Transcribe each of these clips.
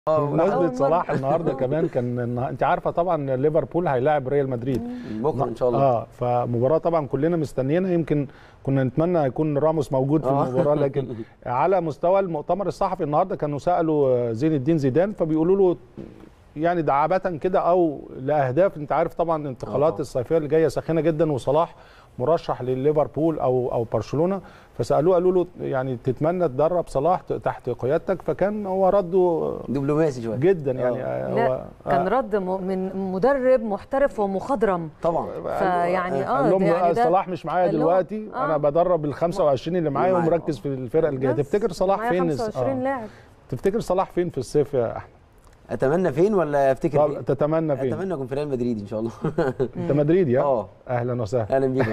بمناسبه أول مرة. صلاح النهارده كمان كان النها- انت عارفه طبعا ليفربول هيلاعب ريال مدريد بكره ان شاء الله اه فمباراه طبعا كلنا مستنيينها يمكن كنا نتمنى يكون راموس موجود في آه. المباراه لكن على مستوى المؤتمر الصحفي النهارده كانوا سالوا زين الدين زيدان فبيقولوا له يعني دعابه كده او لاهداف انت عارف طبعا الانتقالات طبعاً. الصيفيه اللي جايه ساخنه جدا وصلاح مرشح لليفربول او او برشلونه فسالوه قالوا له يعني تتمنى تدرب صلاح تحت قيادتك فكان هو رده دبلوماسي شويه جدا يعني آه. لا هو كان رد م- من مدرب محترف ومخضرم طبعا فيعني اه قال لهم يعني ده- صلاح مش معايا قال لهم- دلوقتي آه. انا بدرب ال 25 اللي معايا معايا. ومركز في الفرقه الجايه بس تفتكر صلاح معايا فين 25 آه. لاعب تفتكر صلاح فين في الصيف يا احمد اتمنى فين ولا افتكر طب فين؟ تتمنى فين اتمنى اكون في ريال مدريد ان شاء الله انت مدريدي يا اه اهلا وسهلا اهلا بيك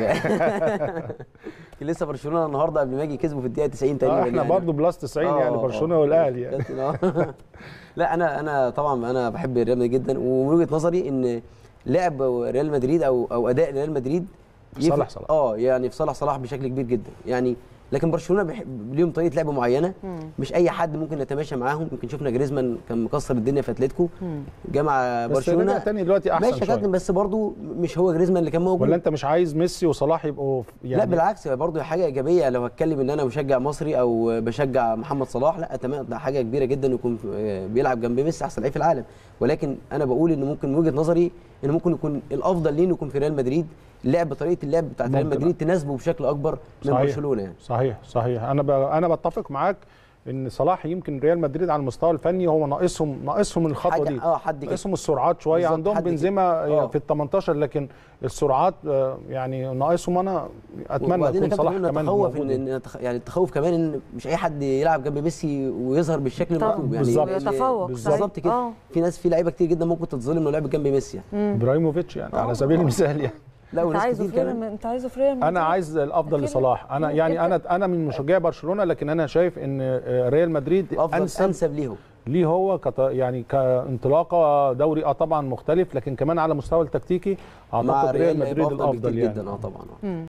كان لسه برشلونه النهارده قبل ما اجي كسبوا في الدقيقه 90 تقريبا آه احنا يعني. برضه بلس 90 آه، يعني آه. برشلونه والاهلي يعني كابتن، آه. لا انا انا طبعا انا بحب ريال مدريد جدا ومن وجهه نظري ان لعب ريال مدريد او او اداء ريال مدريد في صالح يفرق- صلاح. اه يعني في صالح صلاح بشكل كبير جدا يعني لكن برشلونه بيحب ليهم طريقه لعب معينه مش اي حد ممكن يتماشى معاهم يمكن شفنا جريزمان كان مكسر الدنيا في اتلتيكو جه مع بس رجع برشلونه تاني دلوقتي احسن ماشي يا كابتن شويه بس برضه مش هو جريزمان اللي كان موجود ولا انت مش عايز ميسي وصلاح يبقوا في- يعني لا بالعكس هي برضه حاجه ايجابيه لو هتكلم ان انا مشجع مصري او بشجع محمد صلاح لا تمام ده حاجه كبيره جدا يكون في- بيلعب جنب ميسي احسن لعيب في العالم ولكن انا بقول ان ممكن من وجهه نظري ان ممكن يكون الافضل ليه انه يكون في ريال مدريد لعب بطريقه اللعب بتاعت ريال ممكن. مدريد تناسبه بشكل اكبر من صحيح. برشلونه يعني صحيح صحيح انا ب... انا بتفق معاك ان صلاح يمكن ريال مدريد على المستوى الفني هو ناقصهم ناقصهم الخطوه حاجة- دي اه حد كده ناقصهم السرعات شويه بالظبط، عندهم حد كده. بنزيما آه. في ال 18 لكن السرعات آه، يعني ناقصهم انا اتمنى وبعدين يكون يا صلاح كابتن كمان نتخوف موجود. ان إن نتخ- يعني التخوف كمان ان مش اي حد يلعب جنب ميسي ويظهر بالشكل طبعاً. المطلوب يعني بالظبط. ال- يتفوق، بالظبط صحيح. كده آه. في ناس في لعيبه كتير جدا ممكن تتظلم لو لعب جنب ميسي يعني ابراهيموفيتش يعني آه، على سبيل آه. المثال يعني لا انت وناس عايزه كتير في كمان ريال انت عايزه في ريال انا مدريد؟ عايز الافضل أكيد. لصلاح انا أكيد. يعني انا انا من مشجعي برشلونه لكن انا شايف ان آه، ريال مدريد افضل انسب انسب ليهم ليه هو كت... يعني كانطلاقه دوري اه طبعا مختلف لكن كمان على مستوى التكتيكي مع اعتقد ريال الريال هيبقى مدريد افضل الافضل بكتير يعني جدا اه طبعا آه.